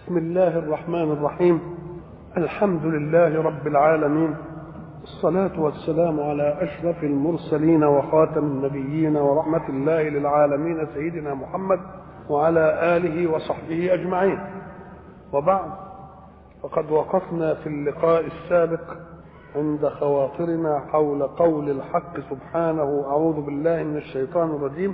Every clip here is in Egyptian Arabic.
بسم الله الرحمن الرحيم الحمد لله رب العالمين الصلاة والسلام على أشرف المرسلين وخاتم النبيين ورحمة الله للعالمين سيدنا محمد وعلى آله وصحبه أجمعين وبعد فقد وقفنا في اللقاء السابق عند خواطرنا حول قول الحق سبحانه أعوذ بالله من الشيطان الرجيم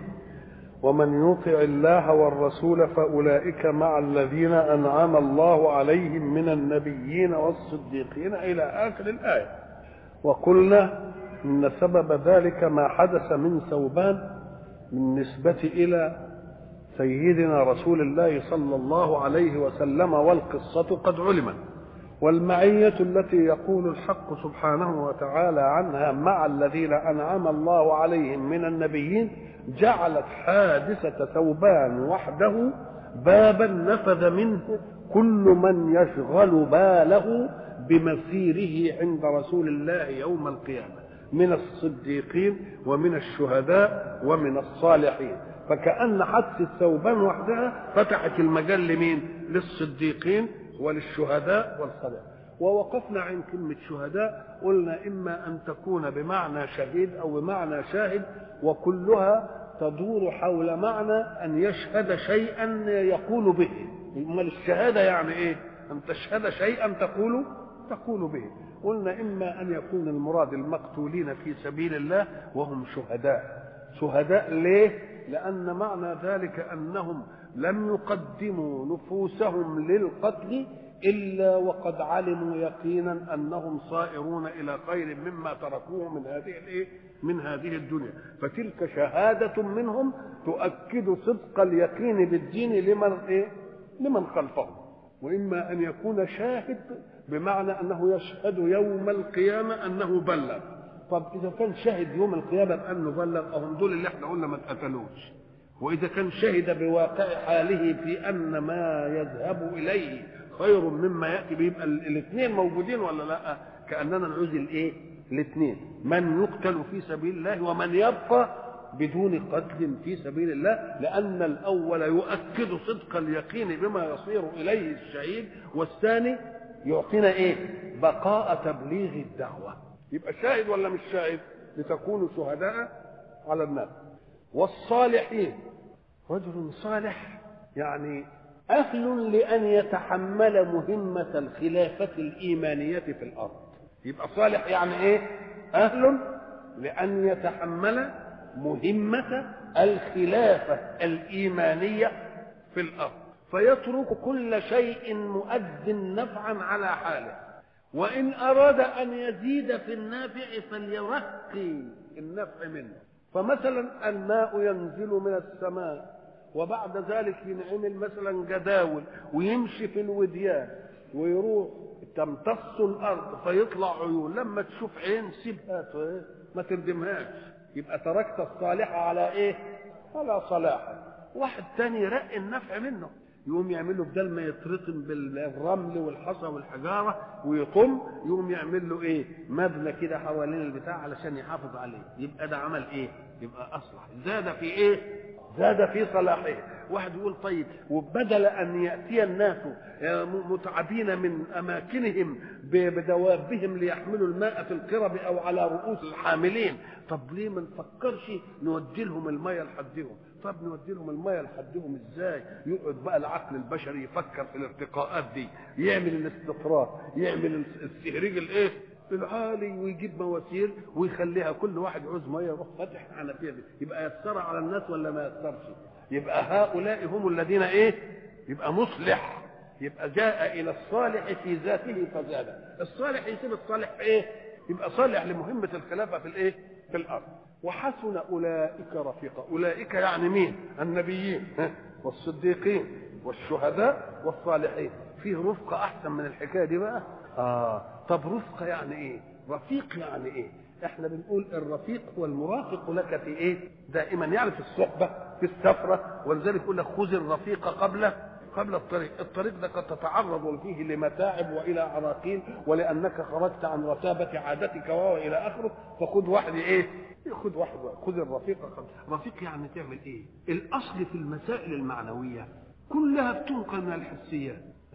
ومن يطع الله والرسول فأولئك مع الذين أنعم الله عليهم من النبيين والصديقين إلى آخر الآية وقلنا إن سبب ذلك ما حدث من ثوبان بالنسبة إلى سيدنا رسول الله صلى الله عليه وسلم والقصة قد علمت والمعية التي يقول الحق سبحانه وتعالى عنها مع الذين أنعم الله عليهم من النبيين جعلت حادثة ثوبان وحده بابا نفذ منه كل من يشغل باله بمسيره عند رسول الله يوم القيامة من الصديقين ومن الشهداء ومن الصالحين فكأن حادثة ثوبان وحدها فتحت المجال لمين؟ للصديقين وللشهداء والصالحين ووقفنا عن كلمة شهداء قلنا إما أن تكون بمعنى شهيد أو بمعنى شاهد وكلها تدور حول معنى أن يشهد شيئا يقول به أمال الشهادة يعني إيه؟ أن تشهد شيئا تقول تقول به قلنا إما أن يكون المراد المقتولين في سبيل الله وهم شهداء شهداء ليه؟ لأن معنى ذلك أنهم لم يقدموا نفوسهم للقتل إلا وقد علموا يقينا أنهم صائرون إلى خير مما تركوه من هذه الإيه؟ من هذه الدنيا فتلك شهادة منهم تؤكد صدق اليقين بالدين لمن إيه؟ لمن خلفهم وإما أن يكون شاهد بمعنى أنه يشهد يوم القيامة أنه بلغ طب إذا كان شاهد يوم القيامة بأنه بلغ أهم دول اللي احنا قلنا ما اتقتلوش وإذا كان شهد بواقع حاله في أن ما يذهب إليه خير مما يأتي بيبقى الاثنين موجودين ولا لا كأننا نعوز الإيه الاثنين من يقتل في سبيل الله ومن يبقى بدون قتل في سبيل الله لأن الأول يؤكد صدق اليقين بما يصير إليه الشهيد والثاني يعطينا إيه بقاء تبليغ الدعوة يبقى شاهد ولا مش شاهد لتكونوا شهداء على الناس والصالحين رجل صالح يعني أهل لأن يتحمل مهمة الخلافة الإيمانية في الأرض يبقى صالح يعني إيه أهل لأن يتحمل مهمة الخلافة الإيمانية في الأرض فيترك كل شيء مؤد نفعا على حاله وإن أراد أن يزيد في النافع فليرقي النفع منه فمثلا الماء ينزل من السماء وبعد ذلك ينعمل مثلا جداول ويمشي في الوديان ويروح تمتص الارض فيطلع عيون لما تشوف عين سيبها ما تردمهاش يبقى تركت الصالح على ايه على صلاحه واحد تاني يرقي النفع منه يقوم يعمل له بدل ما يترطم بالرمل والحصى والحجاره ويطم يقوم يعمل له ايه مبنى كده حوالين البتاع علشان يحافظ عليه يبقى ده عمل ايه يبقى اصلح زاد في ايه زاد في صلاحه واحد يقول طيب وبدل ان ياتي الناس متعبين من اماكنهم بدوابهم ليحملوا الماء في القرب او على رؤوس الحاملين طب ليه ما نفكرش نودي لهم الميه لحدهم طب نودي لهم الميه لحدهم ازاي يقعد بقى العقل البشري يفكر في الارتقاءات دي يعمل الاستطراد يعمل السهريج الايه العالي ويجيب مواسير ويخليها كل واحد يعوز ميه يروح فاتح الحنفيه دي يبقى يسر على الناس ولا ما يسرش يبقى هؤلاء هم الذين ايه يبقى مصلح يبقى جاء الى الصالح في ذاته فزاد الصالح يسيب الصالح في ايه يبقى صالح لمهمه الخلافه في الايه في الارض وحسن اولئك رفيقا اولئك يعني مين النبيين والصديقين والشهداء والصالحين فيه رفقه احسن من الحكايه دي بقى اه طب رفقه يعني ايه رفيق يعني ايه احنا بنقول الرفيق هو المرافق لك في ايه دائما يعني في الصحبه في السفره ولذلك يقول لك خذ الرفيق قبل قبل الطريق الطريق ده قد تتعرض فيه لمتاعب والى عراقيل ولانك خرجت عن رتابه عادتك والى اخره فخذ واحد ايه خذ واحد خذ الرفيق قبل رفيق يعني تعمل ايه الاصل في المسائل المعنويه كلها بتنقل من الحسيات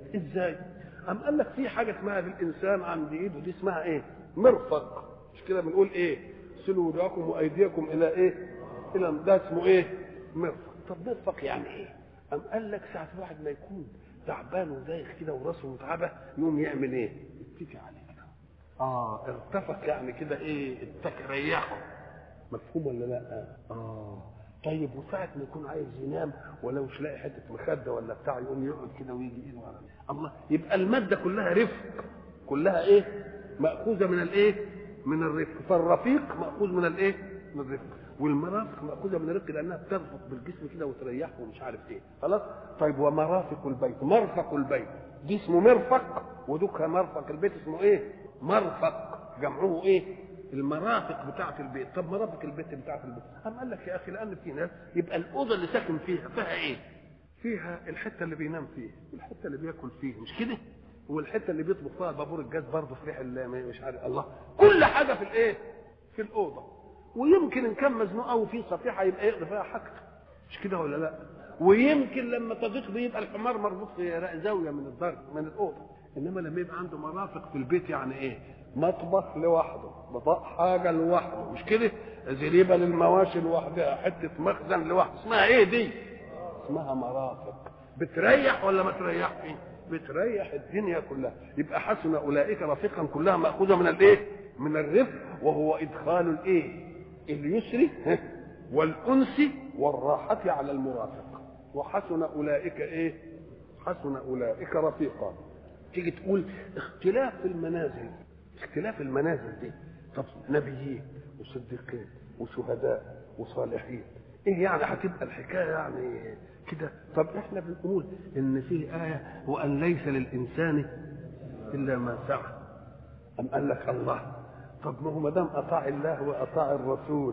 ازاي أم قال لك في حاجة اسمها للإنسان عند إيده دي اسمها إيه؟ مرفق مش كده بنقول إيه؟ سلوا وجوهكم وأيديكم إلى إيه؟ إلى ده اسمه إيه؟ مرفق طب مرفق يعني إيه؟ أم قال لك ساعة الواحد ما يكون تعبان ودايخ كده وراسه متعبة يقوم يعمل إيه؟ يتكي عليه كده آه ارتفق يعني كده إيه؟ اتكى ريحه مفهوم ولا لا؟ اه طيب وساعة ما يكون عايز ينام ولو مش لاقي حتة مخدة ولا بتاع يقوم يقعد كده ويجي ايده على الله يبقى المادة كلها رفق كلها ايه؟ مأخوذة من الايه؟ من الرفق فالرفيق مأخوذ من الايه؟ من الرفق والمرافق مأخوذة من الرفق لأنها بترفق بالجسم كده وتريحه ومش عارف ايه خلاص؟ طيب ومرافق البيت مرفق البيت دي اسمه مرفق ودوكها مرفق البيت اسمه ايه؟ مرفق جمعه ايه؟ المرافق بتاعة البيت طب مرافق البيت بتاعة البيت أم قال لك يا أخي لأن في ناس يبقى الأوضة اللي ساكن فيها فيها إيه فيها الحتة اللي بينام فيها والحتة اللي بياكل فيها مش كده والحتة اللي بيطبخ فيها بابور الجاز برضه في ريح مش عارف الله كل حاجة في الإيه في الأوضة ويمكن إن كان مزنوق أو في صفيحة يبقى يقضي فيها حاجته مش كده ولا لا ويمكن لما تضيق دي يبقى الحمار مربوط في زاوية من الدار من الأوضة إنما لما يبقى عنده مرافق في البيت يعني إيه مطبخ لوحده بطاق حاجة لوحده مش كده زريبة للمواشي لوحدها حتة مخزن لوحده اسمها ايه دي اسمها مرافق بتريح ولا ما تريحش بتريح الدنيا كلها يبقى حسن اولئك رفيقا كلها ماخوذه من الايه من الرفق وهو ادخال الايه اليسر والانس والراحه على المرافق وحسن اولئك ايه حسن اولئك رفيقا تيجي تقول اختلاف في المنازل اختلاف المنازل دي طب نبيين وصديقين وشهداء وصالحين ايه يعني هتبقى الحكايه يعني كده طب احنا بنقول ان في ايه وان ليس للانسان الا ما سعى ام قال لك الله طب ما هو ما دام اطاع الله واطاع الرسول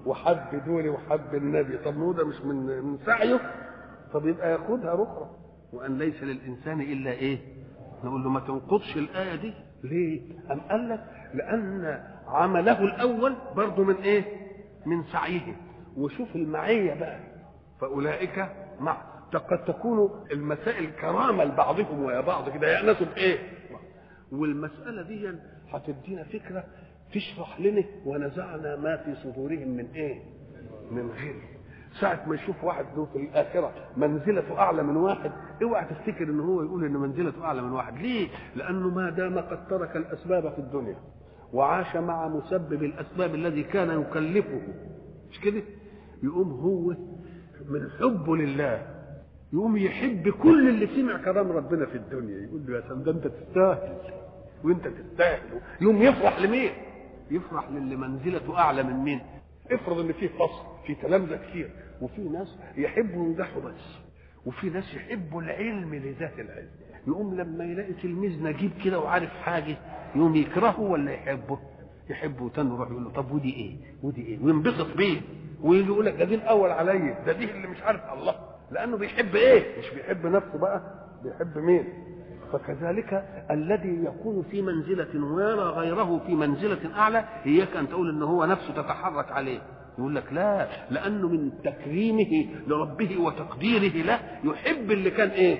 وحب دول وحب النبي طب ما هو ده مش من من سعيه طب يبقى ياخدها بكره وان ليس للانسان الا ايه نقول له ما تنقضش الايه دي ليه ام قال لك لان عمله الاول برضه من ايه من سعيه وشوف المعيه بقى فاولئك مع قد تكون المسائل كرامه لبعضهم ويا بعض كده يأنسوا بايه والمساله دي هتدينا فكره تشرح لنا ونزعنا ما في صدورهم من ايه من غير ساعة ما يشوف واحد له في الآخرة منزلته أعلى من واحد اوعى تفتكر إن هو يقول إن منزلته أعلى من واحد ليه؟ لأنه ما دام قد ترك الأسباب في الدنيا وعاش مع مسبب الأسباب الذي كان يكلفه مش كده؟ يقوم هو من حبه لله يقوم يحب كل اللي سمع كلام ربنا في الدنيا يقول له يا سلام ده انت تستاهل وانت تستاهل يقوم يفرح لمين؟ يفرح للي منزلته اعلى من مين؟ افرض ان في فصل في تلامذه كتير وفي ناس يحبوا يمدحوا بس وفي ناس يحبوا العلم لذات العلم يقوم لما يلاقي تلميذ نجيب كده وعارف حاجه يقوم يكرهه ولا يحبه؟ يحبه تاني يروح يقول له طب ودي ايه؟ ودي ايه؟ وينبسط بيه ويجي يقول لك ده دي الاول عليا ده دي اللي مش عارف الله لانه بيحب ايه؟ مش بيحب نفسه بقى بيحب مين؟ فكذلك الذي يكون في منزلة ويرى غيره في منزلة أعلى إياك أن تقول إن هو نفسه تتحرك عليه يقول لك لا لأنه من تكريمه لربه وتقديره له يحب اللي كان إيه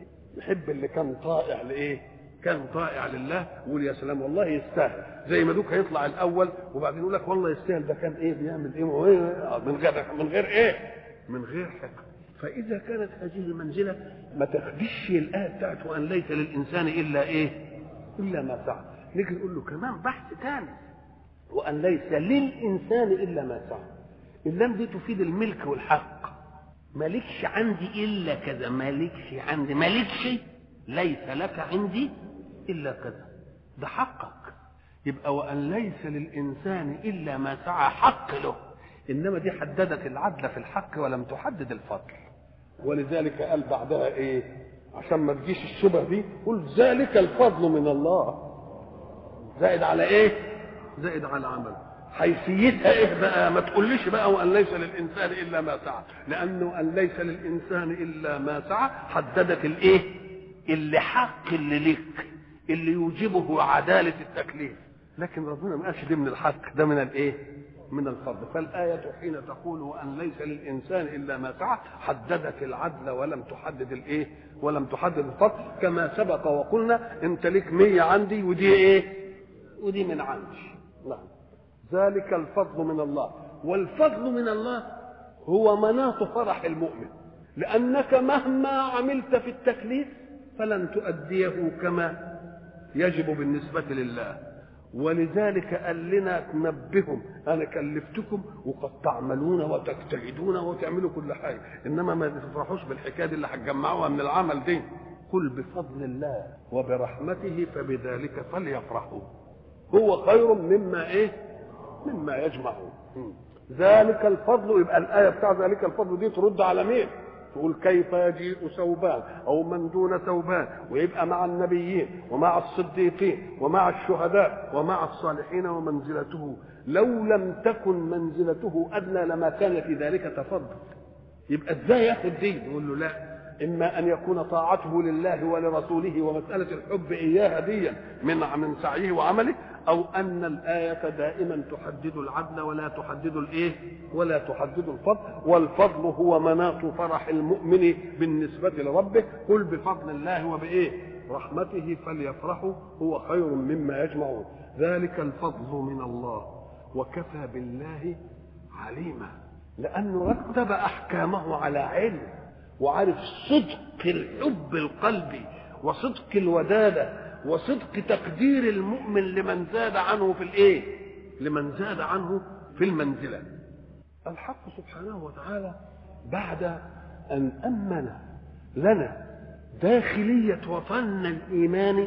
يحب اللي كان طائع لإيه كان طائع لله يقول يا سلام والله يستاهل زي ما دوك هيطلع الأول وبعدين يقول لك والله يستاهل ده كان إيه بيعمل إيه من غير من غير إيه من غير حكم فإذا كانت هذه المنزلة ما تخدش الآية بتاعت وأن ليس للإنسان إلا إيه؟ إلا ما سعى. نيجي نقول له كمان بحث ثاني وأن ليس للإنسان إلا ما سعى. اللام دي تفيد الملك والحق. مالكش عندي إلا كذا، مالكش عندي، مالكش ليس لك عندي إلا كذا. ده حقك. يبقى وأن ليس للإنسان إلا ما سعى حق له. إنما دي حددت العدل في الحق ولم تحدد الفضل. ولذلك قال بعدها ايه عشان ما تجيش الشبه دي قل ذلك الفضل من الله زائد على ايه زائد على عمل حيثيتها ايه بقى ما تقوليش بقى وان ليس للانسان الا ما سعى لانه ان ليس للانسان الا ما سعى حددت الايه اللي حق اللي ليك اللي يوجبه عداله التكليف لكن ربنا ما قالش دي من الحق ده من الايه من الفضل فالآية حين تقول وأن ليس للإنسان إلا ما سعى حددت العدل ولم تحدد الإيه ولم تحدد الفضل كما سبق وقلنا أنت لك مية عندي ودي إيه ودي من عندي نعم ذلك الفضل من الله والفضل من الله هو مناط فرح المؤمن لأنك مهما عملت في التكليف فلن تؤديه كما يجب بالنسبة لله ولذلك قال لنا تنبههم انا كلفتكم وقد تعملون وتجتهدون وتعملوا كل حاجه انما ما تفرحوش بالحكايه دي اللي هتجمعوها من العمل دي قل بفضل الله وبرحمته فبذلك فليفرحوا هو خير مما ايه مما يجمعون ذلك الفضل يبقى الايه بتاع ذلك الفضل دي ترد على مين تقول كيف يجيء ثوبان او من دون ثوبان ويبقى مع النبيين ومع الصديقين ومع الشهداء ومع الصالحين ومنزلته لو لم تكن منزلته ادنى لما كان في ذلك تفضل يبقى ازاي ياخد دي يقول له لا اما ان يكون طاعته لله ولرسوله ومساله الحب اياها دي من من سعيه وعمله او ان الايه دائما تحدد العدل ولا تحدد الايه ولا تحدد الفضل والفضل هو مناط فرح المؤمن بالنسبه لربه قل بفضل الله وبايه رحمته فليفرحوا هو خير مما يجمعون ذلك الفضل من الله وكفى بالله عليما لانه رتب احكامه على علم وعارف صدق الحب القلبي وصدق الوداده وصدق تقدير المؤمن لمن زاد عنه في الايه لمن زاد عنه في المنزله الحق سبحانه وتعالى بعد ان امن لنا داخليه وطننا الايماني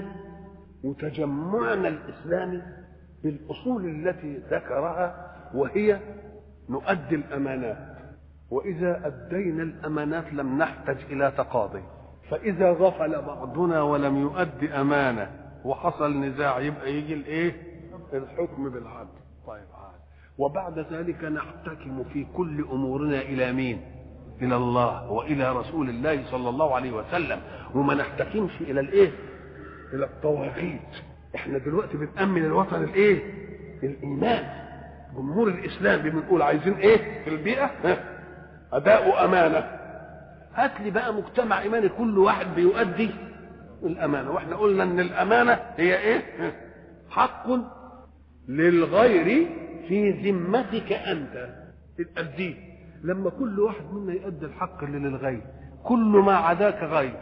وتجمعنا الاسلامي بالاصول التي ذكرها وهي نؤدي الامانات واذا ادينا الامانات لم نحتج الى تقاضي فإذا غفل بعضنا ولم يؤد أمانة وحصل نزاع يبقى يجي الإيه؟ الحكم بالعدل. طيب عاد. وبعد ذلك نحتكم في كل أمورنا إلى مين؟ إلى الله وإلى رسول الله صلى الله عليه وسلم وما نحتكمش إلى الإيه؟ إلى الطواغيت. إحنا دلوقتي بنأمن الوطن الإيه؟ الإيمان. جمهور الإسلام بنقول عايزين إيه؟ في البيئة؟ أداء أمانة هات لي بقى مجتمع ايماني كل واحد بيؤدي الامانه واحنا قلنا ان الامانه هي ايه حق للغير في ذمتك انت تأديه لما كل واحد منا يؤدي الحق اللي للغير كل ما عداك غير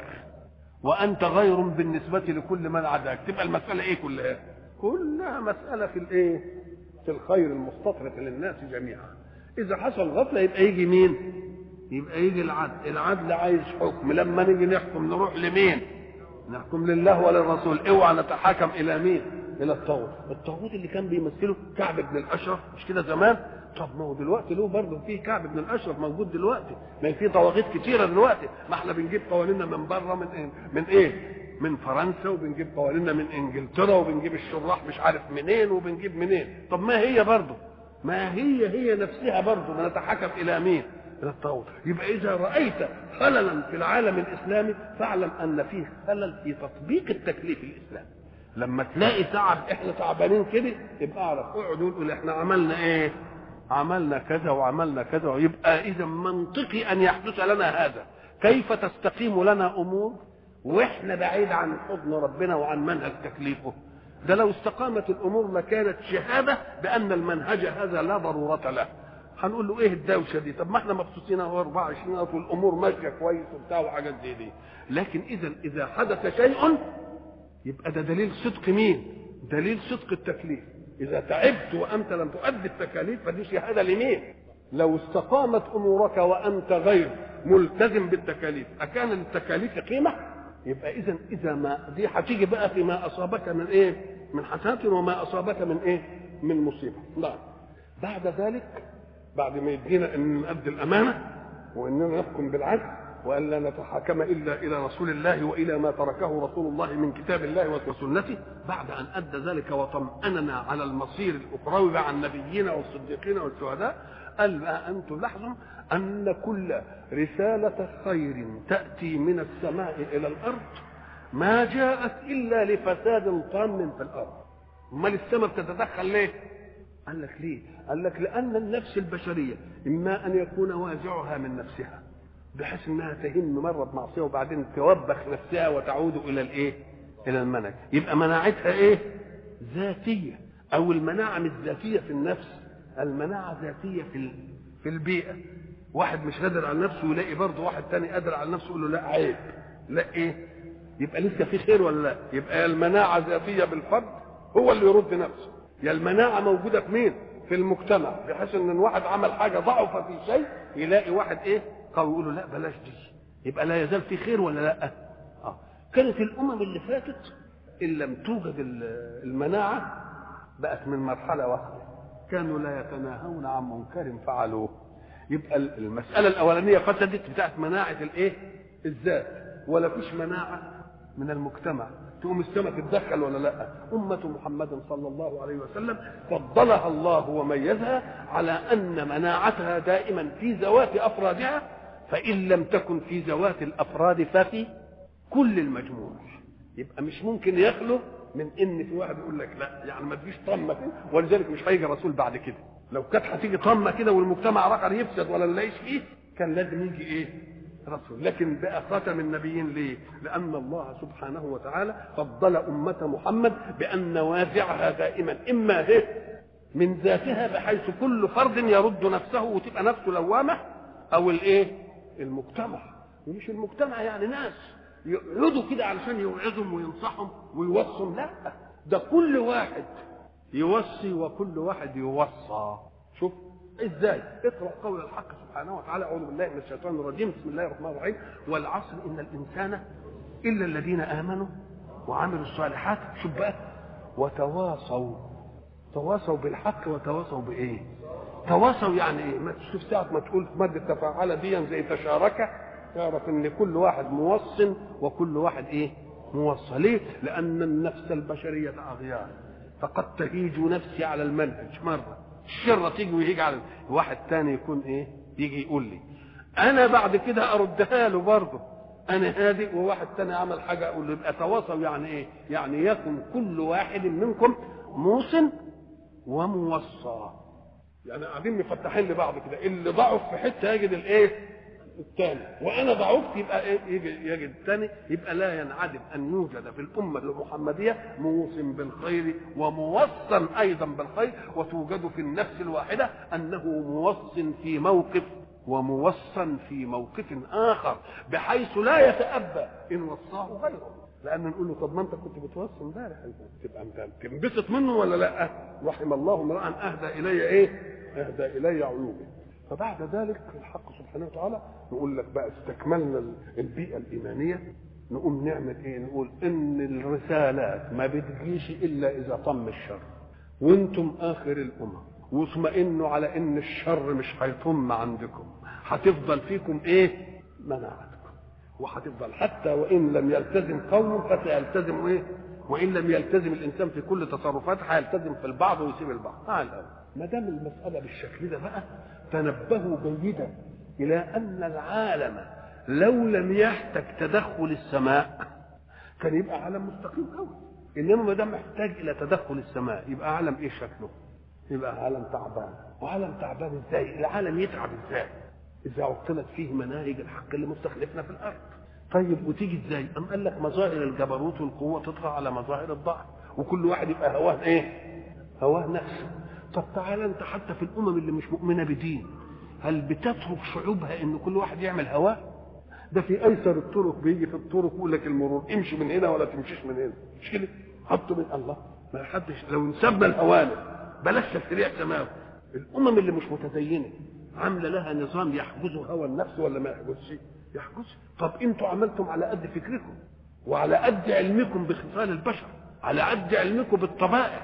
وانت غير بالنسبه لكل من عداك تبقى المساله ايه كلها كلها مساله في الايه في الخير المستطرق للناس جميعا اذا حصل غفله يبقى يجي مين يبقى يجي العدل العدل عايز حكم لما نيجي نحكم نروح لمين نحكم لله وللرسول اوعى نتحاكم الى مين الى الطاغوت الطاغوت اللي كان بيمثله كعب بن الاشرف مش كده زمان طب ما هو دلوقتي له برضه في كعب بن الاشرف موجود دلوقتي ما في طواغيت كتيره دلوقتي ما احنا بنجيب قوانيننا من بره من ايه من ايه من فرنسا وبنجيب قوانيننا من انجلترا وبنجيب الشراح مش عارف منين وبنجيب منين طب ما هي برضه ما هي هي نفسها برضه بنتحكم الى مين الى الطاغوت يبقى اذا رايت خللا في العالم الاسلامي فاعلم ان فيه خلل في تطبيق التكليف الاسلامي لما تلاقي تعب احنا تعبانين كده يبقى اعرف اقعد وقول احنا عملنا ايه عملنا كذا وعملنا كذا ويبقى اذا منطقي ان يحدث لنا هذا كيف تستقيم لنا امور واحنا بعيد عن حضن ربنا وعن منهج تكليفه ده لو استقامت الامور لكانت شهاده بان المنهج هذا لا ضروره له هنقول له ايه الدوشه دي طب ما احنا مبسوطين اهو 24 ساعه والامور ماشيه كويس وبتاع وحاجات زي دي لكن اذا اذا حدث شيء يبقى ده دليل صدق مين دليل صدق التكليف اذا تعبت وانت لم تؤدي التكاليف فدي شهاده لمين لو استقامت امورك وانت غير ملتزم بالتكاليف اكان للتكاليف قيمه يبقى اذا اذا ما دي هتيجي بقى فيما اصابك من ايه من حسنات وما اصابك من ايه من مصيبه نعم بعد ذلك بعد ما يدينا ان نؤدي الامانه واننا نحكم بالعدل والا نتحاكم الا الى رسول الله والى ما تركه رسول الله من كتاب الله وسنته بعد ان ادى ذلك وطمأننا على المصير الاخروي مع النبيين والصديقين والشهداء قال بقى ان تلاحظوا ان كل رساله خير تاتي من السماء الى الارض ما جاءت الا لفساد طام في الارض امال السماء بتتدخل ليه قال لك ليه قال لك لان النفس البشريه اما ان يكون وازعها من نفسها بحيث انها تهم مره بمعصيه وبعدين توبخ نفسها وتعود الى الايه الى المنهج يبقى مناعتها ايه ذاتيه او المناعه مش ذاتيه في النفس المناعه ذاتيه في في البيئه واحد مش قادر على نفسه يلاقي برضه واحد تاني قادر على نفسه يقول له لا عيب لا ايه يبقى لسه في خير ولا لا يبقى المناعه ذاتيه بالفرد هو اللي يرد نفسه يا المناعه موجوده في مين في المجتمع بحيث ان الواحد عمل حاجه ضعف في شيء يلاقي واحد ايه قوي يقول له لا بلاش دي يبقى لا يزال في خير ولا لا اه كانت الامم اللي فاتت ان لم توجد المناعه بقت من مرحله واحده كانوا لا يتناهون عن منكر فعلوه يبقى المساله الاولانيه فسدت بتاعت مناعه الايه الذات ولا فيش مناعه من المجتمع تقوم السماء تتدخل ولا لا أمة محمد صلى الله عليه وسلم فضلها الله وميزها على أن مناعتها دائما في ذوات أفرادها فإن لم تكن في ذوات الأفراد ففي كل المجموع يبقى مش ممكن يخلو من ان في واحد يقول لك لا يعني ما تجيش طمه كده ولذلك مش هيجي رسول بعد كده لو كانت هتيجي طمه كده والمجتمع رقر يفسد ولا نلاقيش فيه كان لازم يجي ايه رسول لكن بقى خاتم النبيين ليه لان الله سبحانه وتعالى فضل امه محمد بان نوازعها دائما اما هي من ذاتها بحيث كل فرد يرد نفسه وتبقى نفسه لوامه او الايه المجتمع ومش المجتمع يعني ناس يقعدوا كده علشان يوعظهم وينصحهم ويوصوا لا ده كل واحد يوصي وكل واحد يوصى شوف ازاي اقرا قول الحق سبحانه وتعالى اعوذ بالله من الشيطان الرجيم بسم الله الرحمن الرحيم والعصر ان الانسان الا الذين امنوا وعملوا الصالحات شوف بقى وتواصوا تواصوا بالحق وتواصوا بايه تواصوا يعني ايه ما تشوف ساعه ما تقول ماده تفاعل دي زي تشارك تعرف ان كل واحد موصن وكل واحد ايه موصى ليه لان النفس البشريه اغيار فقد تهيج نفسي على المنهج مره الشره تيجي ويجي على واحد تاني يكون ايه يجي يقول لي انا بعد كده اردها له برضه انا هادئ وواحد تاني عمل حاجه اقول له يبقى تواصل يعني ايه يعني يكن كل واحد منكم موصن وموصى يعني قاعدين مفتحين لبعض كده اللي ضعف في حته يجد الايه الثاني وانا ضعفت يبقى ايه يجي يجد الثاني يبقى لا ينعدم ان يوجد في الامه المحمديه موصم بالخير وموصن ايضا بالخير وتوجد في النفس الواحده انه موصن في موقف وموصن في موقف اخر بحيث لا يتأبى ان وصاه غيره لان نقول له طب ما انت كنت بتوصي امبارح تبقى انت تنبسط منه ولا لا رحم الله امرا اهدى الي ايه اهدى الي عيوبه فبعد ذلك الحق سبحانه وتعالى نقول لك بقى استكملنا البيئه الايمانيه نقوم نعمل ايه نقول ان الرسالات ما بتجيش الا اذا طم الشر وانتم اخر الامم واطمئنوا على ان الشر مش هيطم عندكم هتفضل فيكم ايه مناعتكم وهتفضل حتى وان لم يلتزم قوم فسيلتزم ايه وان لم يلتزم الانسان في كل تصرفاته هيلتزم في البعض ويسيب البعض تعال الأول ما دام المساله بالشكل ده بقى تنبهوا جيدا الى ان العالم لو لم يحتج تدخل السماء كان يبقى عالم مستقيم قوي انما ما دام محتاج الى تدخل السماء يبقى عالم ايه شكله يبقى عالم تعبان وعالم تعبان ازاي العالم يتعب ازاي اذا عطلت فيه مناهج الحق اللي مستخلفنا في الارض طيب وتيجي ازاي ام قال لك مظاهر الجبروت والقوه تطغى على مظاهر الضعف وكل واحد يبقى هواه ايه هواه نفسه طب تعالى انت حتى في الامم اللي مش مؤمنه بدين هل بتترك شعوبها ان كل واحد يعمل هواه ده في ايسر الطرق بيجي في الطرق يقول لك المرور امشي من هنا ولا تمشيش من هنا مش كده حطوا من الله ما حدش لو نسبنا الهوانه بلاش تشريع سماوي الامم اللي مش متدينه عامله لها نظام يحجزه هوى النفس ولا ما يحجزش يحجز طب انتوا عملتم على قد فكركم وعلى قد علمكم بخصال البشر على قد علمكم بالطبائع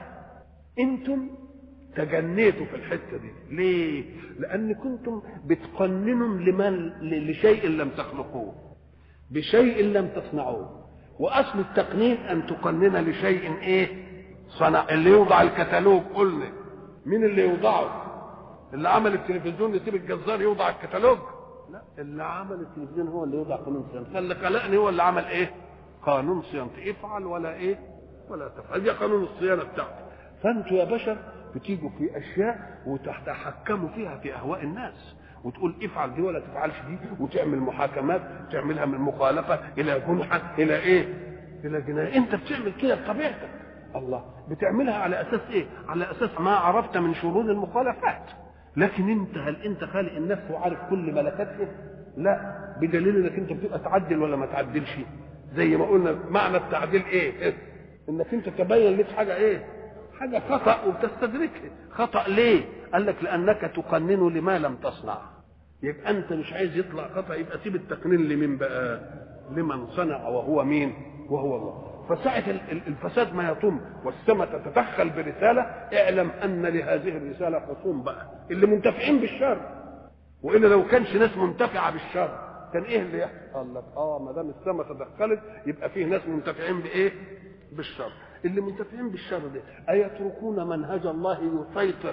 انتم تجنيتوا في الحته دي ليه لان كنتم بتقننوا لمن لشيء لم تخلقوه بشيء لم تصنعوه واصل التقنين ان تقنن لشيء ايه صنع اللي يوضع الكتالوج قلنا مين اللي يوضعه اللي عمل التلفزيون يسيب الجزار يوضع الكتالوج لا اللي عمل التلفزيون هو اللي يوضع قانون صيانته اللي خلقني هو اللي عمل ايه قانون صيانتي افعل ولا ايه ولا تفعل دي قانون الصيانه بتاعتي فانتوا يا بشر بتيجوا في اشياء وتتحكموا فيها في اهواء الناس وتقول افعل دي ولا تفعلش دي وتعمل محاكمات تعملها من مخالفه الى جنحه الى ايه؟ الى جنايه انت بتعمل كده بطبيعتك الله بتعملها على اساس ايه؟ على اساس ما عرفت من شرور المخالفات لكن انت هل انت خالق النفس وعارف كل ملكاتها؟ لا بدليل انك انت بتبقى تعدل ولا ما تعدلش زي ما قلنا معنى التعديل ايه؟ انك انت تبين لك حاجه ايه؟ حاجه خطا وبتستدركها خطا ليه؟ قال لك لانك تقنن لما لم تصنع يبقى انت مش عايز يطلع خطا يبقى سيب التقنين لمين بقى؟ لمن صنع وهو مين؟ وهو الله فساعة الفساد ما يطم والسماء تتدخل برسالة اعلم أن لهذه الرسالة خصوم بقى اللي منتفعين بالشر وإلا لو كانش ناس منتفعة بالشر كان إيه اللي يحصل؟ قال لك آه ما دام السماء تدخلت يبقى فيه ناس منتفعين بإيه؟ بالشر اللي منتفعين بالشر ده أيتركون منهج الله يسيطر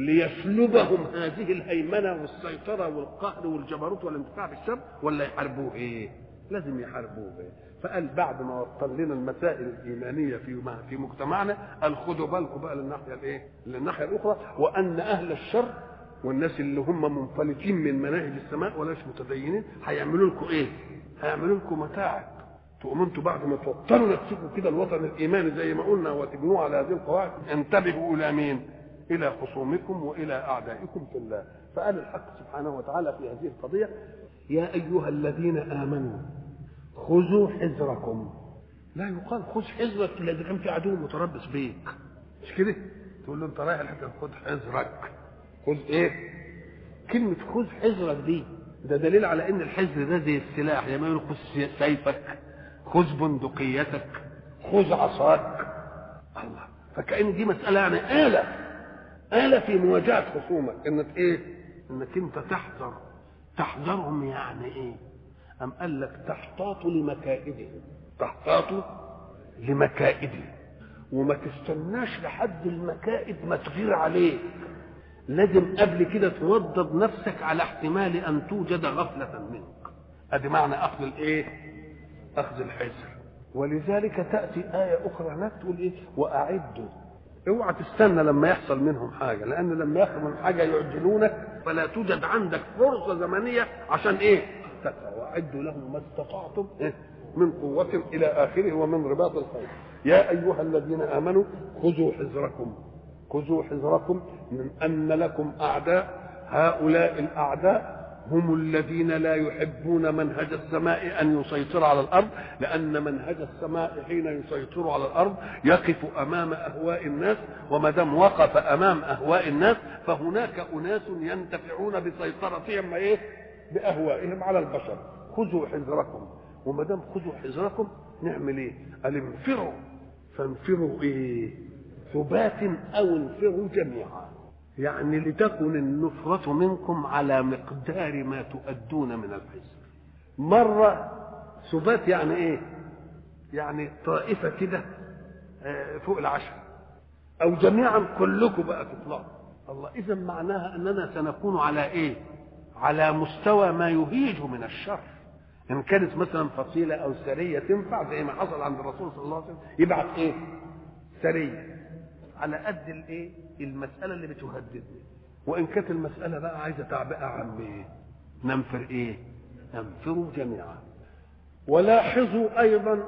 ليسلبهم هذه الهيمنة والسيطرة والقهر والجبروت والانتفاع بالشر ولا يحاربوه إيه؟ لازم يحاربوه إيه؟ فقال بعد ما وصل لنا المسائل الايمانيه في في مجتمعنا قال خدوا بالكم بقى للناحيه الايه؟ للناحيه الاخرى وان اهل الشر والناس اللي هم منفلتين من مناهج السماء ولاش متدينين هيعملوا لكم ايه؟ هيعملوا لكم متاعب تقوموا انتوا بعد ما توطنوا نفسكم كده الوطن الايماني زي ما قلنا وتبنوه على هذه القواعد انتبهوا الى مين؟ الى خصومكم والى اعدائكم في الله فقال الحق سبحانه وتعالى في هذه القضيه يا ايها الذين امنوا خذوا حذركم لا يقال خذ حذرك الا اذا كان في عدو متربص بيك مش كده تقول له انت رايح الحته خذ حذرك خذ ايه كلمه خذ حذرك دي ده دليل على ان الحذر ده زي السلاح يا ما خذ سيفك خذ بندقيتك خذ عصاك الله فكأن دي مسألة يعني آلة آلة في مواجهة خصومك انك ايه انك انت تحذر تحذرهم يعني ايه أم قال لك تحتاط لمكائدهم تحتاط لمكائدهم وما تستناش لحد المكائد ما تغير عليك لازم قبل كده توضب نفسك على احتمال ان توجد غفلة منك ادي معنى اخذ الايه اخذ الحذر ولذلك تاتي ايه اخرى هناك تقول ايه واعدوا اوعى تستنى لما يحصل منهم حاجه لان لما يحصل منهم حاجه يعجلونك فلا توجد عندك فرصه زمنيه عشان ايه واعدوا لهم ما استطعتم من قوة إلى آخره ومن رباط الخير يا أيها الذين آمنوا خذوا حذركم خذوا حذركم من أن لكم أعداء هؤلاء الأعداء هم الذين لا يحبون منهج السماء أن يسيطر على الأرض لأن منهج السماء حين يسيطر على الأرض يقف أمام أهواء الناس وما دام وقف أمام أهواء الناس فهناك أناس ينتفعون بسيطرتهم إيه؟ بأهوائهم على البشر خذوا حذركم وما دام خذوا حذركم نعمل ايه؟ قال انفروا فانفروا ايه؟ ثبات او انفروا جميعا يعني لتكن النفرة منكم على مقدار ما تؤدون من الحزب مرة ثبات يعني ايه؟ يعني طائفة كده فوق العشر أو جميعا كلكم بقى تطلعوا الله إذا معناها أننا سنكون على إيه؟ على مستوى ما يهيج من الشر ان كانت مثلا فصيله او سريه تنفع زي ما حصل عند الرسول صلى الله عليه وسلم يبعث ايه سريه على قد الايه المساله اللي بتهددني وان كانت المساله بقى عايزه تعبئه عن ايه ننفر ايه ننفروا جميعا ولاحظوا ايضا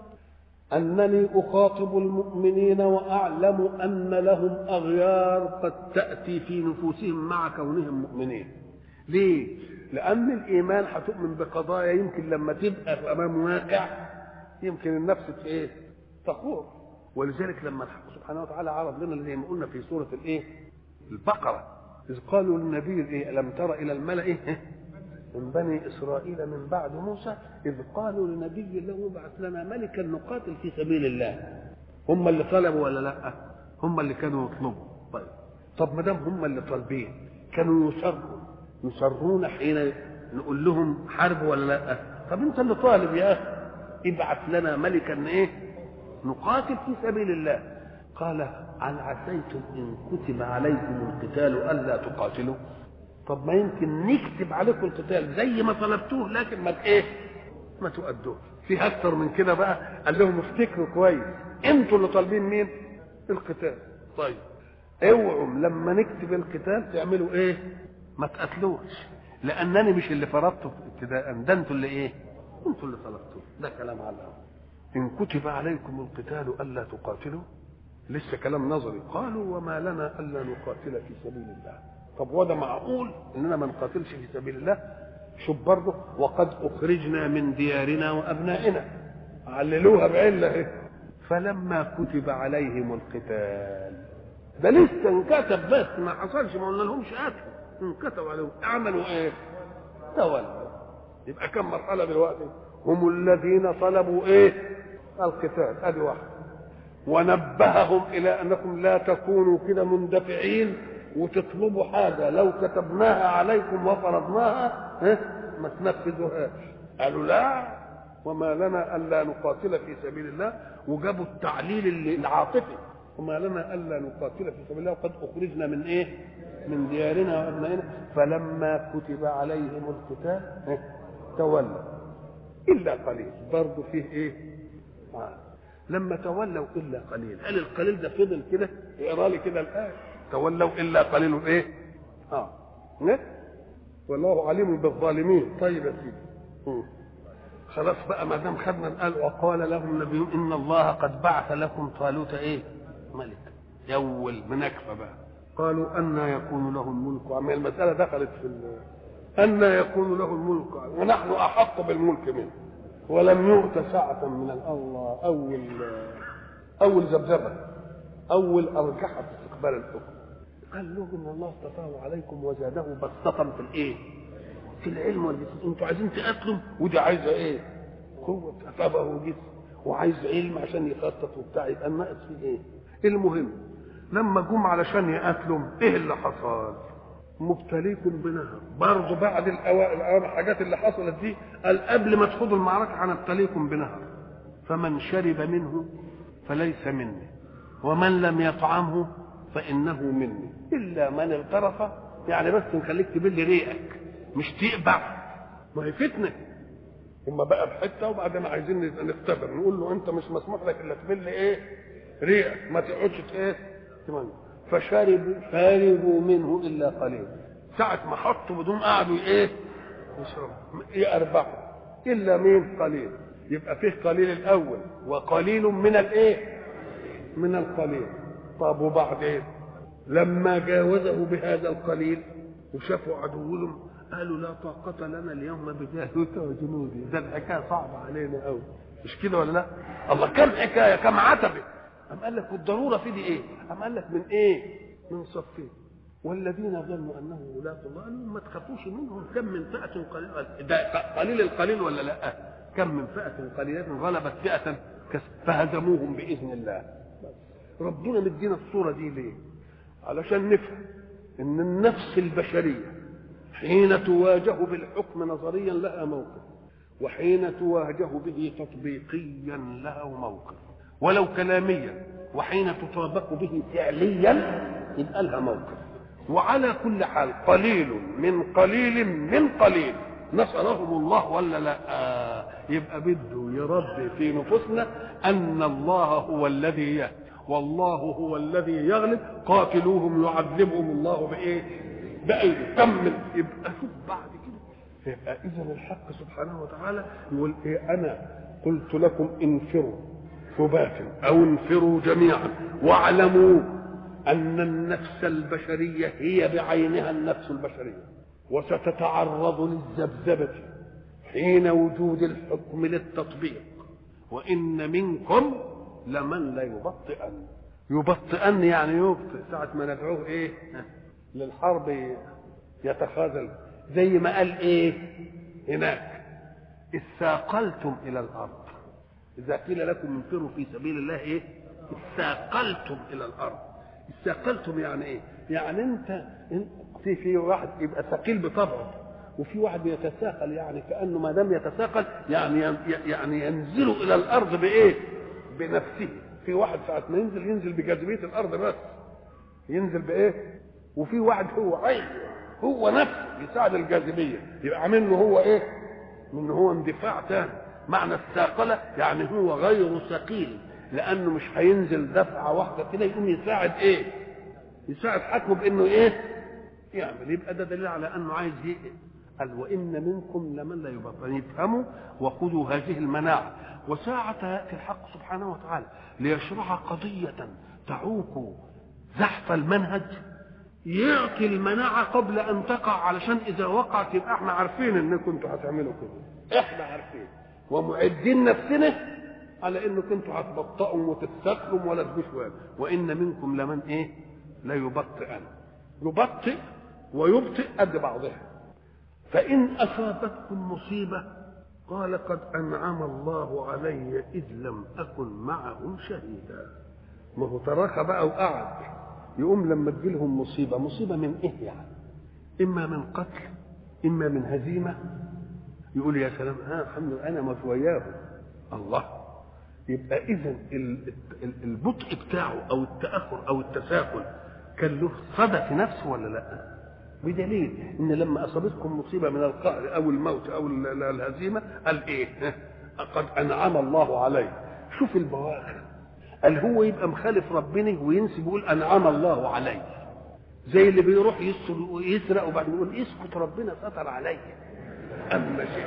انني اخاطب المؤمنين واعلم ان لهم اغيار قد تاتي في نفوسهم مع كونهم مؤمنين ليه لان الايمان هتؤمن بقضايا يمكن لما تبقى في امام واقع يمكن النفس ايه تخور ولذلك لما الحق سبحانه وتعالى عرض لنا زي ما قلنا في سوره الايه البقره اذ قالوا للنبي الايه الم تر الى الملا إيه؟ من بني اسرائيل من بعد موسى اذ قالوا لنبي له ابعث لنا ملكا نقاتل في سبيل الله هم اللي طلبوا ولا لا هم اللي كانوا يطلبوا طيب طب ما دام هم اللي طالبين كانوا يصروا يصرون حين نقول لهم حرب ولا لا طب انت اللي طالب يا اخي ابعث لنا ملكا ايه نقاتل في سبيل الله قال هل عسيتم ان كتب عليكم القتال الا تقاتلوا طب ما يمكن نكتب عليكم القتال زي ما طلبتوه لكن ما ايه ما تؤدوه في اكتر من كده بقى قال لهم افتكروا كويس انتوا اللي طالبين مين القتال طيب اوعوا لما نكتب القتال تعملوا ايه ما تقتلوش لانني مش اللي فرضته ابتداء ده انتوا اللي ايه انتوا اللي طلبتوه ده كلام على الأول. ان كتب عليكم القتال الا تقاتلوا لسه كلام نظري قالوا وما لنا الا نقاتل في سبيل الله طب وده معقول اننا ما نقاتلش في سبيل الله شوف برضه وقد اخرجنا من ديارنا وابنائنا عللوها بعله ايه فلما كتب عليهم القتال ده لسه انكتب بس ما حصلش ما قلنا لهمش قتل انكتب عليهم عملوا ايه تولوا يبقى كم مرحله دلوقتي هم الذين طلبوا ايه القتال ادي واحد ونبههم الى انكم لا تكونوا كده مندفعين وتطلبوا حاجه لو كتبناها عليكم وفرضناها ها ما تنفذوهاش قالوا لا وما لنا الا نقاتل في سبيل الله وجابوا التعليل اللي- العاطفي وما لنا الا نقاتل في سبيل الله وقد اخرجنا من ايه؟ من ديارنا وابنائنا فلما كتب عليهم القتال ها، تولوا الا قليل برضه فيه ايه؟ آه. لما تولوا الا قليل هل القليل ده فضل كده اقرا لي كده الايه تولوا الا قليل ايه؟ اه نه؟ والله عليم بالظالمين طيب يا سيدي مم. خلاص بقى ما دام خدنا قال وقال لهم نبيهم ان الله قد بعث لكم طالوت ايه؟ ملك يول منكفه بقى قالوا أن يكون له الملك عم المسألة دخلت في ال... أن يكون له الملك ونحن أحق بالملك منه ولم يؤت سعة من ال- الله أول أول ذبذبة أول أرجحة في استقبال الحكم قال له إن الله اصطفاه عليكم وزاده بسطة في الإيه؟ في العلم والجسم أنتوا عايزين تقاتلوا ودي عايزة إيه؟ قوة أصابه وجسم وعايز علم عشان يخطط وبتاع يبقى الناقص فيه إيه؟ المهم لما جم علشان يقاتلوا ايه اللي حصل مبتليكم بنهر برضه بعد الأوا- الحاجات اللي حصلت دي قال قبل ما تخوضوا المعركه هنبتليكم بنهر فمن شرب منه فليس مني ومن لم يطعمه فانه مني الا من اغترف يعني بس نخليك تبل ريقك مش تقبع ما هي فتنه هم بقى بحته وبعدين عايزين نختبر نقول له انت مش مسموح لك الا تبل ايه ريقك ما تقعدش ايه تمام فشربوا شربوا منه الا قليل ساعة ما حطوا بدون قعدوا ايه يشربوا يأربعوا الا مين قليل يبقى فيه قليل الاول وقليل من الايه من القليل طب وبعدين لما جاوزه بهذا القليل وشافوا عدوهم قالوا لا طاقة لنا اليوم بجالوت وجنوده ده الحكاية صعبة علينا قوي مش كده ولا لا؟ الله كم حكاية كم عتبة أم قال لك والضرورة في دي إيه؟ أم قال لك من إيه؟ من صفين والذين ظنوا أنهم ولاة الله قالوا ما تخافوش منهم كم من فئة قليلة ده قليل القليل ولا لا؟ كم من فئة قليلة غلبت فئة كس- فهزموهم بإذن الله ربنا مدينا الصورة دي ليه؟ علشان نفهم إن النفس البشرية حين تواجه بالحكم نظريا لها موقف وحين تواجه به تطبيقيا له موقف ولو كلاميا وحين تطابق به فعليا يبقى لها موقف وعلى كل حال قليل من قليل من قليل نصرهم الله ولا لا آه يبقى بده يربي في نفوسنا ان الله هو الذي يهدي والله هو الذي يغلب قاتلوهم يعذبهم الله بايه بايده كمل يبقى شوف بعد كده يبقى اذا الحق سبحانه وتعالى يقول ايه انا قلت لكم انفروا ثبات او انفروا جميعا واعلموا ان النفس البشريه هي بعينها النفس البشريه وستتعرض للذبذبه حين وجود الحكم للتطبيق وان منكم لمن ليبطئن يبطئن يعني يبطئ ساعة ما ندعوه ايه للحرب يتخاذل زي ما قال ايه هناك اثاقلتم الى الارض اذا قيل لكم انفروا في سبيل الله ايه اثاقلتم الى الارض اثاقلتم يعني ايه يعني انت في في واحد يبقى ثقيل بطبعه وفي واحد يتساقل يعني كانه ما دام يتساقل يعني يعني ينزل الى الارض بايه بنفسه في واحد ساعة ما ينزل ينزل بجاذبية الأرض بس ينزل بإيه؟ وفي واحد هو عين هو نفسه يساعد الجاذبية يبقى منه هو إيه؟ منه هو اندفاع تاني معنى الثاقلة يعني هو غير ثقيل لأنه مش هينزل دفعة واحدة كده يقوم يساعد إيه؟ يساعد حكمه بانه ايه يعمل يبقى ده دليل على انه عايز ايه قال وان منكم لمن لا يبطل يفهموا وخذوا هذه المناعه وساعة ياتي الحق سبحانه وتعالى ليشرع قضية تعوق زحف المنهج يعطي المناعة قبل أن تقع علشان إذا وقعت يبقى احنا عارفين إنكم انتوا هتعملوا كده احنا عارفين ومعدين نفسنا على إنكم انتوا هتبطئوا وتستسلموا ولا تجوش وإن منكم لمن إيه؟ لا يبطئن يبطئ ويبطئ قد بعضها فإن أصابتكم مصيبة قال قد أنعم الله علي إذ لم أكن معهم شهيدا ما هو تراخى بقى وقعد يقوم لما تجيلهم مصيبة مصيبة من إيه يعني إما من قتل إما من هزيمة يقول يا سلام آه الحمد لله أنا مش وياهم الله يبقى إذا البطء بتاعه أو التأخر أو التساهل كان له صدى في نفسه ولا لا؟ بدليل ان لما اصابتكم مصيبه من القهر او الموت او الهزيمه قال ايه؟ قد انعم الله علي شوف البواخر قال هو يبقى مخالف ربنا وينسب يقول انعم الله علي زي اللي بيروح يسرق وبعدين يقول اسكت ربنا ستر علي اما شيء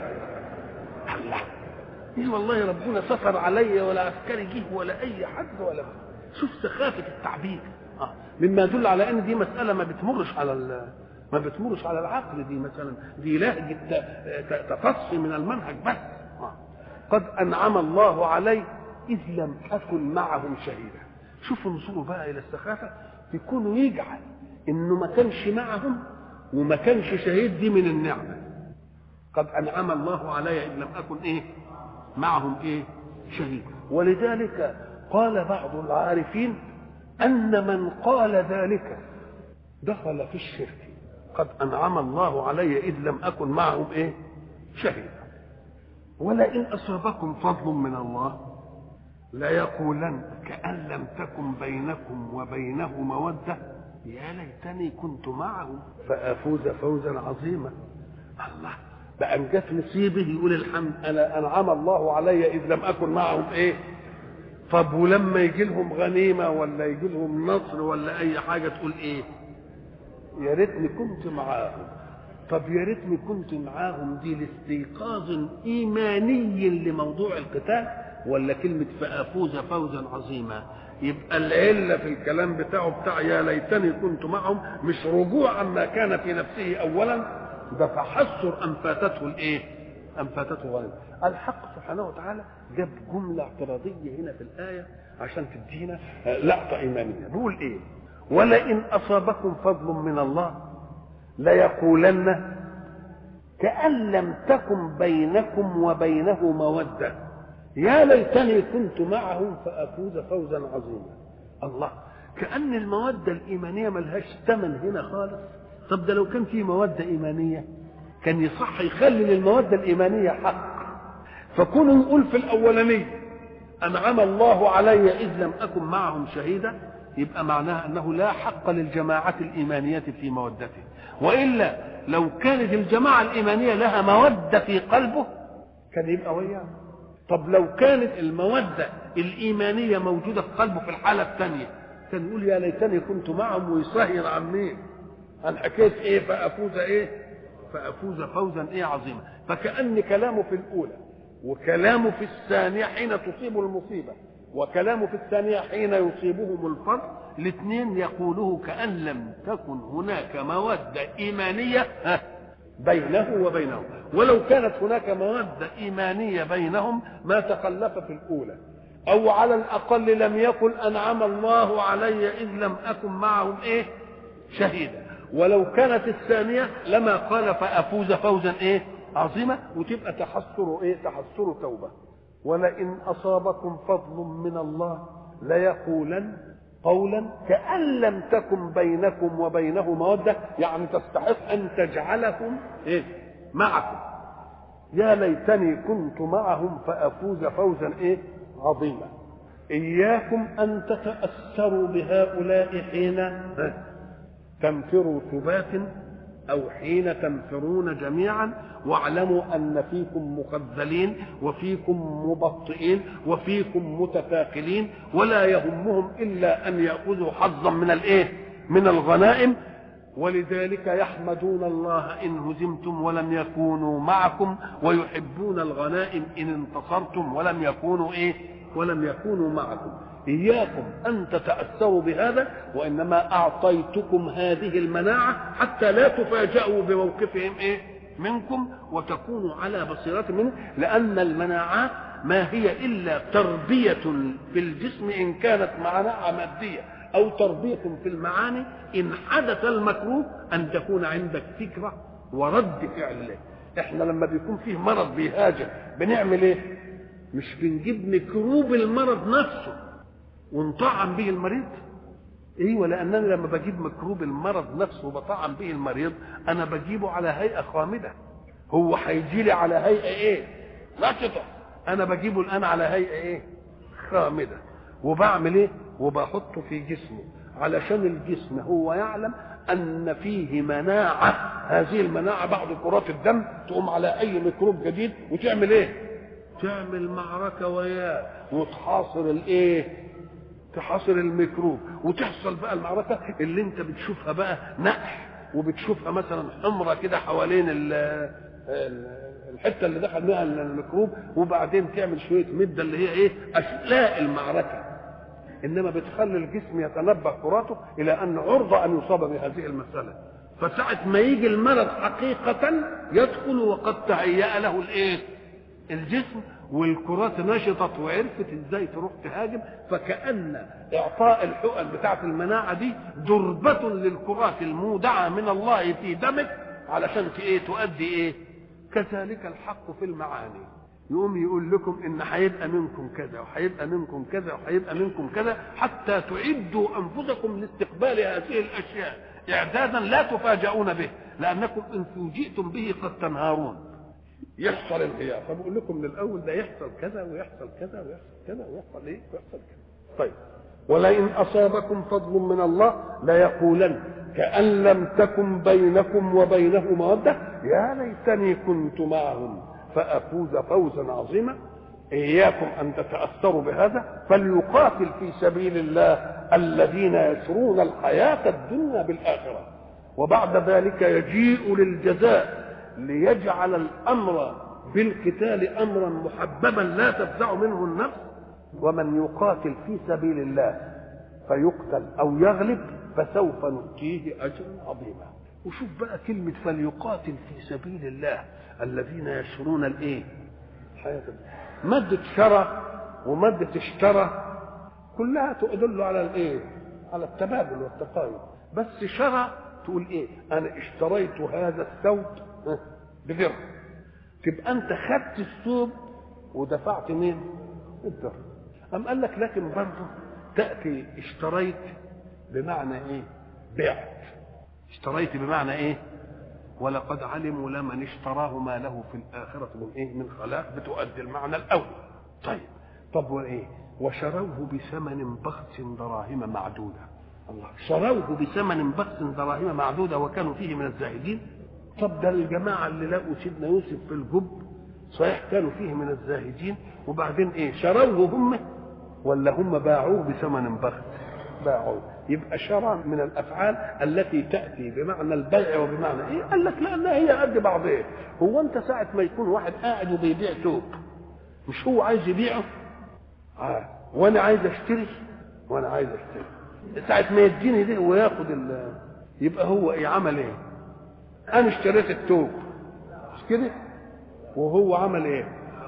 الله ايه والله ربنا ستر علي ولا عسكري جه ولا اي حد ولا شوف سخافه التعبير آه. مما يدل على ان دي مساله ما بتمرش على ما بتمرش على العقل دي مثلا دي لهجه تفصي من المنهج بس آه. قد انعم الله علي اذ لم اكن معهم شهيدا شوفوا نصوره بقى الى السخافه يكونوا يجعل انه ما كانش معهم وما كانش شهيد دي من النعمه قد انعم الله علي اذ لم اكن ايه معهم ايه شهيد ولذلك قال بعض العارفين أن من قال ذلك دخل في الشرك قد أنعم الله علي إذ لم أكن معهم إيه شهيدا ولئن أصابكم فضل من الله ليقولن كأن لم تكن بينكم وبينه مودة يا ليتني كنت معهم فأفوز فوزا عظيما الله بقى جت نصيبه يقول الحمد أنا أنعم الله علي إذ لم أكن معهم إيه طب ولما يجي لهم غنيمه ولا يجي لهم نصر ولا اي حاجه تقول ايه يا ريتني كنت معاهم طب يا ريتني كنت معاهم دي لاستيقاظ ايماني لموضوع القتال ولا كلمه فافوز فوزا عظيما يبقى العله في الكلام بتاعه بتاع يا ليتني كنت معهم مش رجوع عما كان في نفسه اولا ده تحسر ان فاتته الايه؟ ان فاتته غنيمه الحق سبحانه وتعالى جاب جملة اعتراضية هنا في الآية عشان تدينا لقطة إيمانية بيقول إيه ولئن أصابكم فضل من الله ليقولن كأن لم تكن بينكم وبينه مودة يا ليتني كنت معهم فأفوز فوزا عظيما الله كأن المودة الإيمانية ملهاش ثمن هنا خالص طب ده لو كان في مودة إيمانية كان يصح يخلي للمودة الإيمانية حق فكونوا يقول في الأولانية أنعم الله علي إذ لم أكن معهم شهيدا يبقى معناها أنه لا حق للجماعة الإيمانية في مودته وإلا لو كانت الجماعة الإيمانية لها مودة في قلبه كان يبقى وياه طب لو كانت المودة الإيمانية موجودة في قلبه في الحالة الثانية كان يقول يا ليتني كنت معهم ويصهر عن مين؟ عن حكاية إيه فأفوز إيه؟ فأفوز فوزا إيه عظيما فكأن كلامه في الأولى وكلامه في الثانية حين تصيب المصيبة وكلامه في الثانية حين يصيبهم الفضل الاثنين يقوله كأن لم تكن هناك مودة إيمانية بينه وبينهم ولو كانت هناك مودة إيمانية بينهم ما تخلف في الأولى أو على الأقل لم يقل أنعم الله علي إذ لم أكن معهم إيه شهيدا ولو كانت الثانية لما قال فأفوز فوزا إيه عظيمة وتبقى تحسر إيه تحسر توبة ولئن أصابكم فضل من الله ليقولن قولا كأن لم تكن بينكم وبينه مودة يعني تستحق أن تجعلهم إيه معكم يا ليتني كنت معهم فأفوز فوزا إيه عظيما إياكم أن تتأثروا بهؤلاء حين تنفروا ثبات أو حين تنفرون جميعا واعلموا أن فيكم مخذلين وفيكم مبطئين وفيكم متثاقلين ولا يهمهم إلا أن يأخذوا حظا من الإيه؟ من الغنائم ولذلك يحمدون الله ان هزمتم ولم يكونوا معكم ويحبون الغنائم ان انتصرتم ولم يكونوا ايه ولم يكونوا معكم اياكم ان تتاثروا بهذا وانما اعطيتكم هذه المناعه حتى لا تفاجئوا بموقفهم ايه منكم وتكونوا على بصيره منه لان المناعات ما هي الا تربيه في الجسم ان كانت مناعه ماديه او تربيه في المعاني ان حدث المكروه ان تكون عندك فكره ورد فعل له احنا لما بيكون فيه مرض بيهاجم بنعمل ايه مش بنجيب ميكروب المرض نفسه ونطعم به المريض ايوه لانني لما بجيب ميكروب المرض نفسه وبطعم به المريض انا بجيبه على هيئه خامده هو هيجي لي على هيئه ايه نشطه انا بجيبه الان على هيئه ايه خامده وبعمل ايه وبحطه في جسمه علشان الجسم هو يعلم ان فيه مناعه هذه المناعه بعد كرات الدم تقوم على اي ميكروب جديد وتعمل ايه تعمل معركه وياه وتحاصر الايه تحاصر الميكروب وتحصل بقى المعركه اللي انت بتشوفها بقى نقح وبتشوفها مثلا حمره كده حوالين ال الحته اللي دخل منها الميكروب وبعدين تعمل شويه مده اللي هي ايه اشلاء المعركه انما بتخلي الجسم يتنبه كراته الى ان عرضه ان يصاب بهذه المساله فساعة ما يجي المرض حقيقة يدخل وقد تهيأ له الايه؟ الجسم والكرات نشطت وعرفت ازاي تروح تهاجم فكأن اعطاء الحقن بتاعة المناعة دي دربة للكرات المودعة من الله في دمك علشان ايه تؤدي ايه؟ كذلك الحق في المعاني يقوم يقول لكم ان هيبقى منكم كذا وهيبقى منكم كذا وهيبقى منكم كذا حتى تعدوا انفسكم لاستقبال هذه الاشياء اعدادا لا تفاجؤون به لانكم ان فوجئتم به قد تنهارون يحصل انهيار فبقول لكم من الاول ده يحصل كذا ويحصل كذا ويحصل كذا ويحصل ايه ويحصل كذا طيب ولئن اصابكم فضل من الله ليقولن كأن لم تكن بينكم وبينه مودة يا ليتني كنت معهم فأفوز فوزا عظيما إياكم أن تتأثروا بهذا فليقاتل في سبيل الله الذين يشرون الحياة الدنيا بالآخرة وبعد ذلك يجيء للجزاء ليجعل الأمر بالقتال أمرا محببا لا تفزع منه النفس ومن يقاتل في سبيل الله فيقتل أو يغلب فسوف نؤتيه أجرا عظيما وشوف بقى كلمة فليقاتل في سبيل الله الذين يشرون الايه؟ الحياة مادة شرى ومادة اشترى كلها تدل على الايه؟ على التبادل والتقايض بس شرى تقول ايه؟ انا اشتريت هذا الثوب بدرهم تبقى انت خدت الثوب ودفعت مين؟ الدرهم أم قال لك لكن برضه تأتي اشتريت بمعنى ايه؟ بعت اشتريت بمعنى ايه؟ ولقد علموا لمن اشتراه ما له في الآخرة من إيه؟ من خلاق بتؤدي المعنى الأول. طيب طب وإيه؟ وشروه بثمن بخس دراهم معدودة. الله شروه بثمن بخس دراهم معدودة وكانوا فيه من الزاهدين. طب ده الجماعة اللي لقوا سيدنا يوسف في الجب صحيح كانوا فيه من الزاهدين وبعدين إيه؟ شروه هم ولا هم باعوه بثمن بخس؟ باعوه يبقى شرع من الافعال التي تاتي بمعنى البيع وبمعنى ايه؟ قال لك لانها هي قد بعضها هو انت ساعه ما يكون واحد قاعد وبيبيع توب مش هو عايز يبيعه؟ آه. وانا عايز اشتري وانا عايز اشتري ساعه ما يديني ده وياخد ال يبقى هو ايه عمل ايه؟ انا اشتريت التوب مش كده؟ وهو عمل ايه؟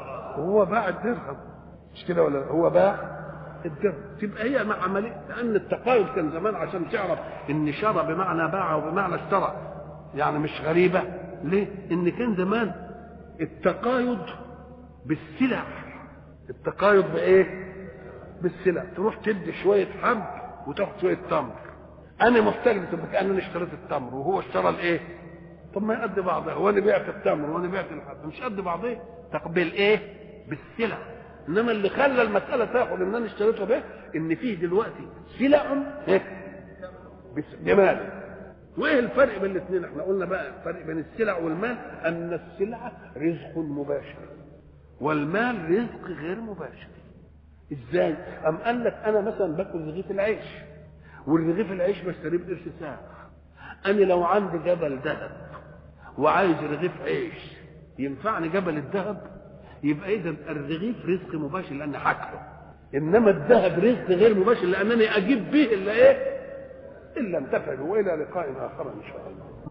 وهو باع الدرهم مش كده ولا هو باع الدرهم تبقى هي مع عمليه لان التقايض كان زمان عشان تعرف ان شرى بمعنى باع وبمعنى اشترى يعني مش غريبه ليه؟ ان كان زمان التقايض بالسلع التقايض بايه؟ بالسلع تروح تدي شويه حب وتاخد شويه تمر انا محتاج تبقى كان انا اشتريت التمر وهو اشترى الايه؟ طب ما يقد بعضها وانا بعت التمر وانا بعت الحب مش قد بعضيه تقبل ايه؟ بالسلع انما اللي خلى المساله تاخد ان انا اشتريتها به ان فيه دلوقتي سلع بمال وايه الفرق بين الاثنين احنا قلنا بقى الفرق بين السلع والمال ان السلعه رزق مباشر والمال رزق غير مباشر ازاي ام قال لك انا مثلا باكل رغيف العيش والرغيف العيش بشتريه بقرش ساعة انا لو عندي جبل ذهب وعايز رغيف عيش ينفعني جبل الذهب يبقى اذا الرغيف رزق مباشر لان حاكله انما الذهب رزق غير مباشر لانني اجيب به الا ايه الا انتفع والى لقاء اخر ان شاء الله